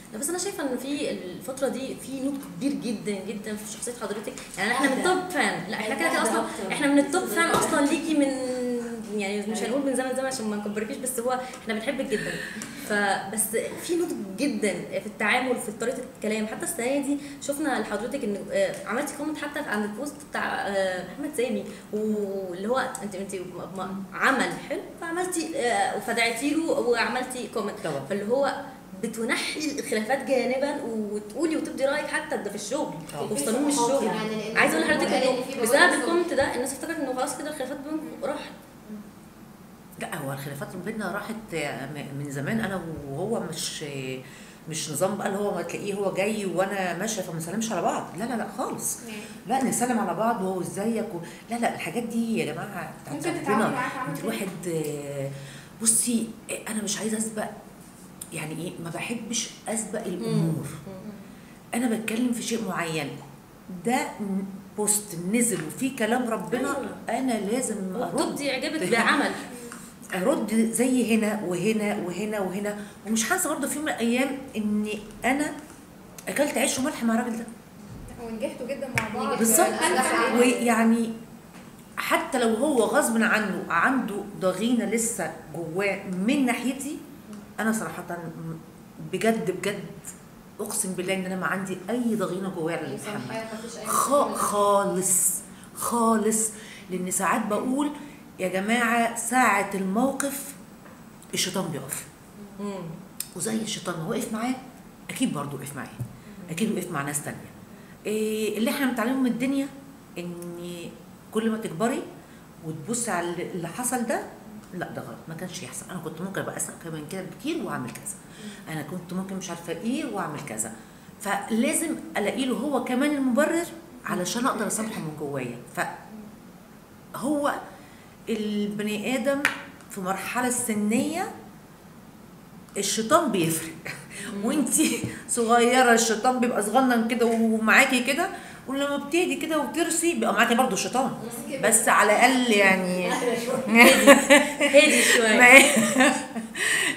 لا بس انا شايفه ان في الفتره دي في نضج كبير جدا جدا في شخصيه حضرتك يعني احنا من توب فان لا احنا كده كده اصلا احنا من التوب فان اصلا ليكي من يعني مش هنقول من زمن زمن عشان ما نكبركيش بس هو احنا بنحبك جدا فبس في نضج جدا في التعامل في طريقه الكلام حتى السنه دي شفنا لحضرتك ان آه، عملتي كومنت حتى عند البوست بتاع آه، محمد سامي واللي هو انت انت م- م- عمل حلو فعملتي آه، فدعتي له وعملتي كومنت طبعا. فاللي هو بتنحي الخلافات جانبا وتقولي وتبدي رايك حتى ده في الشغل طبعا. وفي صميم الشغل يعني لأن- عايزه اقول لحضرتك وقال إن انه في بسبب مواد الكومنت ده الناس افتكرت انه خلاص كده الخلافات بينكم راحت لا هو الخلافات بيننا راحت م- من زمان انا وهو مش مش نظام بقى اللي هو تلاقيه هو جاي وانا ماشيه فما نسلمش على بعض لا لا لا خالص لا نسلم على بعض وهو ازيك و... لا لا الحاجات دي يا جماعه بتاعت ممكن ربنا. تتعاملي معاه في عمل انت تاني. الواحد آه، بصي آه، انا مش عايزه اسبق يعني ايه ما بحبش اسبق الامور انا بتكلم في شيء معين ده ن- بوست نزل وفيه كلام ربنا أيوة. انا لازم ارد وتبدي اعجابك بعمل ارد زي هنا وهنا وهنا وهنا ومش هنسى برضه في يوم من الايام اني انا اكلت عيش وملح مع الراجل ده ونجحتوا جدا مع بعض بالظبط أنجح عليه. ويعني حتى لو هو غصب عنه عنده ضغينه لسه جواه من ناحيتي انا صراحه م- بجد بجد اقسم بالله ان انا ما عندي اي ضغينه جوايا على محمد خ- خالص خالص لان ساعات بقول يا جماعه ساعه الموقف الشيطان بيقف وزي الشيطان ما وقف معاه اكيد برضه وقف معاه اكيد وقف مع ناس تانية إيه اللي احنا متعلمه من الدنيا ان كل ما تكبري وتبصي على اللي- اللي حصل ده لا ده غلط ما كانش يحصل انا كنت ممكن ابقى اسرع كمان كده بكتير واعمل كذا انا كنت ممكن مش عارفه ايه واعمل كذا فلازم الاقي له هو كمان المبرر علشان اقدر اصالحه من جوايا فهو البني ادم في مرحله سنيه الشيطان بيفرق وانتي صغيره الشيطان بيبقى صغنن كده ومعاكي كده ولما بتهدي كده وترسي بيبقى معاكي برضه الشيطان بس على الاقل يعني هادي شويه ما